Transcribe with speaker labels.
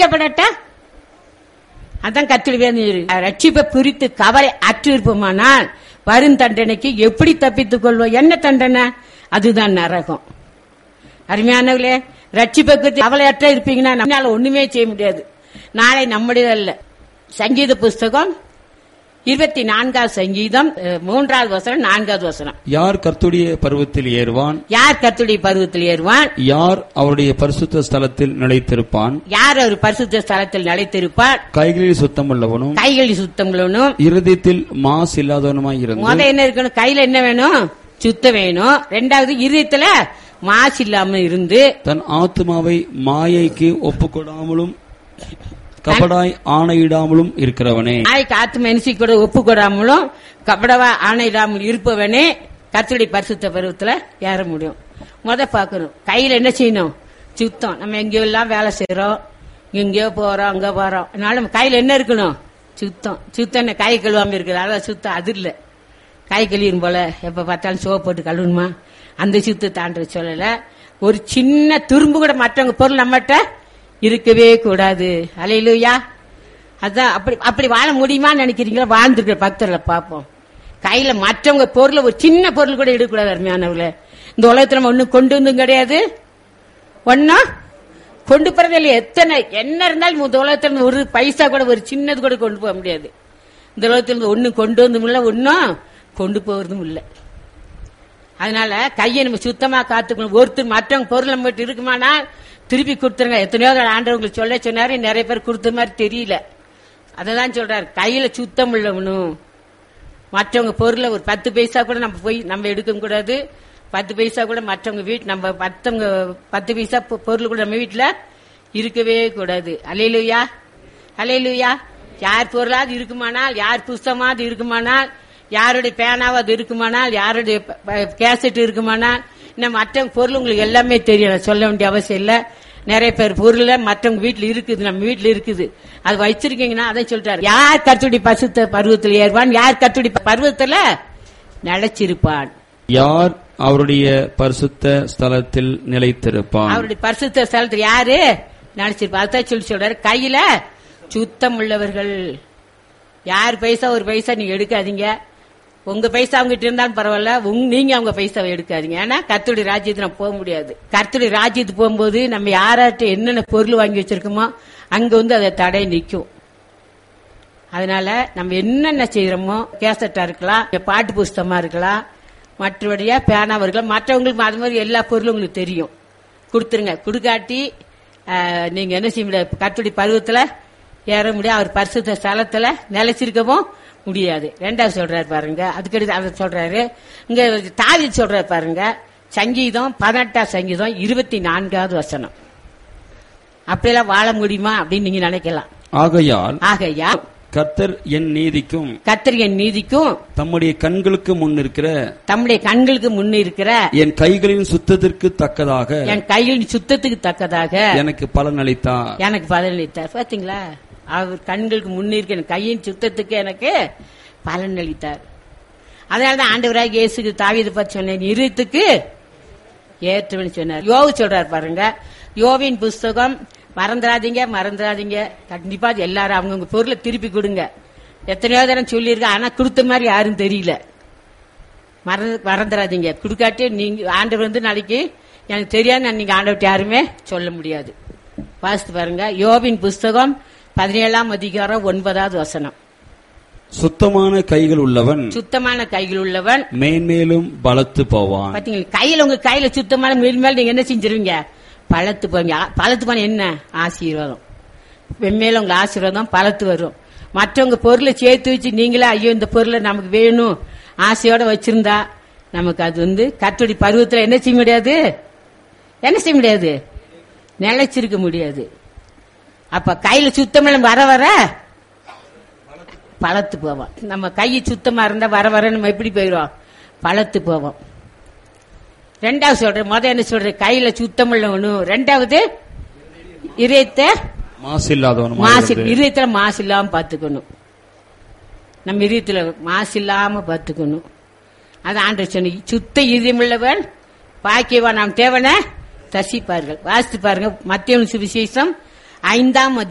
Speaker 1: ரட்சிக்கப்படட்டா அதான் கத்திரி வேணும் ரட்சிப்பை குறித்து கவலை அற்று இருப்போமானால் வரும் தண்டனைக்கு எப்படி தப்பித்துக் கொள்வோம் என்ன தண்டனை அதுதான் நரகம் அருமையானவர்களே ரட்சிப்பை குறித்து கவலையற்ற இருப்பீங்கன்னா நம்மளால ஒண்ணுமே செய்ய முடியாது நாளை நம்முடையதல்ல சங்கீத புஸ்தகம் இருபத்தி நான்காவது சங்கீதம் அஹ், மூன்றாவது வசனம் நான்காவது வசனம்
Speaker 2: யார் கர்த்துடைய பருவத்தில் ஏறுவான்
Speaker 1: யார் கத்துடைய பருவத்தில் ஏறுவான்
Speaker 2: யார் அவருடைய பரிசுத்த ஸ்தலத்தில் நிலைத்திருப்பான்
Speaker 1: யார் ஒரு பரிசுத்த ஸ்தலத்தில் நிலைத்திருப்பார்
Speaker 2: கைகளில் சுத்தமுள்ளவனும்
Speaker 1: கைகளில் சுத்தங்களும்
Speaker 2: இருதயத்தில் மாசு இல்லாதவனுமாய் இருந்து
Speaker 1: முத என்ன இருக்கணும் கையில என்ன வேணும் சுத்தம் வேணும் ரெண்டாவது இருதயத்துல மாசு இல்லாம இருந்து
Speaker 2: தன் ஆத்மாவை மாயைக்கு ஒப்புக்கொடாமலும் கபடாய் ஆணையிடாமலும் இருக்கிறவனே
Speaker 1: நாளைக்கு ஆத்ம மனுஷி கூட ஒப்பு கொடாமலும் கபடவா ஆணையிடாமல் இருப்பவனே கர்த்தருடைய பரிசுத்த பருவத்துல ஏற முடியும் முத பாக்கணும் கையில என்ன செய்யணும் சுத்தம் நம்ம எங்கேயோ எல்லாம் வேலை செய்யறோம் எங்கேயோ போறோம் அங்க போறோம் அதனால நம்ம கையில என்ன இருக்கணும் சுத்தம் சுத்தம் என்ன கை கழுவாம இருக்குது அதான் சுத்தம் அது இல்ல கை கழுவிடும் போல எப்ப பார்த்தாலும் சோப்பு போட்டு கழுவணுமா அந்த சுத்தத்தை ஆண்டு சொல்லல ஒரு சின்ன துரும்பு கூட மற்றவங்க பொருள் நம்மகிட்ட இருக்கவே கூடாது அலையிலுயா அதான் அப்படி அப்படி வாழ முடியுமான்னு நினைக்கிறீங்களா வாழ்ந்துருக்கிற பக்தர்களை பார்ப்போம் கையில மற்றவங்க பொருளை ஒரு சின்ன பொருள் கூட எடுக்கக்கூடாது அருமையானவர்களே இந்த உலகத்துல நம்ம ஒண்ணும் கொண்டு வந்தும் கிடையாது ஒன்னும் கொண்டு போறது இல்லையா எத்தனை என்ன இருந்தாலும் இந்த உலகத்துல இருந்து ஒரு பைசா கூட ஒரு சின்னது கூட கொண்டு போக முடியாது இந்த உலகத்துல இருந்து ஒண்ணும் கொண்டு வந்தும் இல்ல ஒன்னும் கொண்டு போறதும் இல்லை அதனால கையை நம்ம சுத்தமா காத்துக்கணும் ஒருத்தர் மற்றவங்க பொருள் நம்ம கிட்ட இருக்குமானா திருப்பி கொடுத்துருங்க எத்தனையோ தடவை ஆண்டவங்களுக்கு சொல்ல சொன்னாரு நிறைய பேர் கொடுத்த மாதிரி தெரியல அததான் சொல்றாரு கையில சுத்தம் உள்ளவனும் மற்றவங்க பொருளை ஒரு பத்து பைசா கூட நம்ம போய் நம்ம எடுக்க கூடாது பத்து பைசா கூட மற்றவங்க வீட்டு நம்ம மற்றவங்க பத்து பைசா பொ- பொருள் கூட நம்ம வீட்டுல இருக்கவே கூடாது அலையிலுயா அலையிலுயா யார் பொருளாவது இருக்குமானால் யார் புஸ்தமாவது இருக்குமானால் யாருடைய பேனாவது இருக்குமானால் யாருடைய ப- ப- கேசட் இருக்குமானால் இன்னும் மற்றவங்க பொருள் உங்களுக்கு எல்லாமே தெரியும் நான் சொல்ல வேண்டிய அவசியம் இல்ல நிறைய பேர் பொருள் மற்றவங்க வீட்டுல இருக்குது நம்ம வீட்டுல இருக்குது அது வச்சிருக்கீங்கன்னா அதை சொல்றாரு யார் கத்துடி பசுத்த பருவத்தில் ஏறுவான் யார் கத்துடி பருவத்துல நிலைச்சிருப்பான்
Speaker 2: யார் அவருடைய பரிசுத்த ஸ்தலத்தில் நிலைத்திருப்பான்
Speaker 1: அவருடைய பரிசுத்த ஸ்தலத்தில் யாரு நினைச்சிருப்பா அதான் சொல்லி சொல்றாரு கையில சுத்தம் உள்ளவர்கள் யார் பைசா ஒரு பைசா நீங்க எடுக்காதீங்க உங்க பைசா அவங்ககிட்ட இருந்தாலும் பரவாயில்ல உங்க நீங்க அவங்க பைசாவை எடுக்காதீங்க ஏன்னா கர்த்தருடைய ராஜ்யத்துக்கு நம்ம போக முடியாது கர்த்தருடைய ராஜ்யத்துக்கு போகும்போது நம்ம யாராட்ட என்னென்ன பொருள் வாங்கி வச்சிருக்கோமோ அங்க வந்து அதை தடை நிற்கும் அதனால நம்ம என்னென்ன செய்யறோமோ கேசட்டா இருக்கலாம் பாட்டு புஸ்தகமா இருக்கலாம் மற்றபடியா பேனாவா இருக்கலாம் மற்றவங்களுக்கு அது மாதிரி எல்லா பொருளும் உங்களுக்கு தெரியும் கொடுத்துருங்க கொடுக்காட்டி ஆஹ், நீங்க என்ன செய்ய முடியாது கட்டுடி பருவத்துல ஏற முடியாது அவர் பரிசுத்த ஸ்தலத்துல நிலைச்சிருக்கவும் முடியாது ரெண்டாவது சொல்றாரு பாருங்க அதுக்கடுத்து அதை சொல்றாரு இங்க தாவி சொல்றாரு பாருங்க சங்கீதம் பதினெட்டாம் சங்கீதம் இருபத்தி நான்காவது வசனம் அப்படியெல்லாம் வாழ முடியுமா அப்படின்னு நீங்க நினைக்கலாம்
Speaker 2: ஆகையால்
Speaker 1: ஆகையா
Speaker 2: கர்த்தர் என் நீதிக்கும்
Speaker 1: கத்திரியின் நீதிக்கும்
Speaker 2: தம்முடைய கண்களுக்கு முன் இருக்கிற
Speaker 1: தம்முடைய கண்களுக்கு முன்ன இருக்கிற
Speaker 2: என் கைகளின் சுத்தத்திற்கு தக்கதாக
Speaker 1: என் கையில் சுத்தத்துக்கு தக்கதாக
Speaker 2: எனக்கு பலன் அளித்தார்
Speaker 1: எனக்கு பலனளித்தார் பாத்தீங்களா அவர் கண்களுக்கு முன்ன இருக்க என் கையின் சுத்தத்துக்கு எனக்கு பலன் அளித்தார் அதனாலதான் ஆண்டவராக இயேசுக்கு தாவீது பற்றி சொன்னேன் இருத்துக்கு ஏற்றுவன்னு சொன்னார் யோவு சொல்றாரு பாருங்க யோவின் புஸ்தகம் மறந்துடாதீங்க மறந்துடாதீங்க கண்டிப்பா அது எல்லாரும் அவங்கவுங்க பொருளை திருப்பி கொடுங்க எத்தனையோ தரம் சொல்லியிருக்கேன் ஆனா கொடுத்த மாதிரி யாரும் தெரியல மறந்து மறந்துடாதீங்க கொடுக்காட்டி நீங்க ஆண்டவர் வந்து நாளைக்கு எனக்கு தெரியாது நீங்க ஆண்டவர்கிட்ட யாருமே சொல்ல முடியாது வாசித்து பாருங்க யோபின் புஸ்தகம் பதினேழாம் அதிகாரம் ஒன்பதாவது வசனம்
Speaker 2: சுத்தமான கைகள் உள்ளவன்
Speaker 1: சுத்தமான கைகள் உள்ளவன்
Speaker 2: மேன்மேலும் பலத்து போவான்
Speaker 1: பாத்தீங்களா கையில உங்க கையில சுத்தமான மேல் மேல் நீங்க என்ன செஞ்சிருவீங்க பழத்து போவீங்க ஆ- பழத்து போன என்ன ஆசீர்வாதம் வெண்மையில உங்க ஆசீர்வாதம் பழத்து வரும் மற்றவங்க பொருளை சேர்த்து வச்சு நீங்களே ஐயோ இந்த பொருளை நமக்கு வேணும் ஆசையோட வச்சிருந்தா நமக்கு அது வந்து கத்தோடி பருவத்துல என்ன செய்ய முடியாது என்ன செய்ய முடியாது நிலைச்சிருக்க முடியாது அப்ப கையில சுத்தமெல்லாம் வர வர பழத்து போவோம் நம்ம கை சுத்தமா இருந்தா வர வர நம்ம எப்படி போயிடுவோம் பழத்து போவோம் ரெண்டாவது சொல்றேன் முத என்ன சொல்றேன் கையில சுத்தம் உள்ளவனும் ரெண்டாவது இதயத்தை
Speaker 2: மாசு இல்லாதவன்
Speaker 1: மாசு இதயத்துல மாசு இல்லாம பாத்துக்கணும் நம்ம இதயத்துல மாசு இல்லாம பாத்துக்கணும் அது ஆண்டு சொன்ன சுத்த இதயமுள்ளவன் பாக்கியவான் நாம் தேவனை தசிப்பார்கள் வாசித்து பாருங்க மத்திய சுவிசேஷம் ஐந்தாம்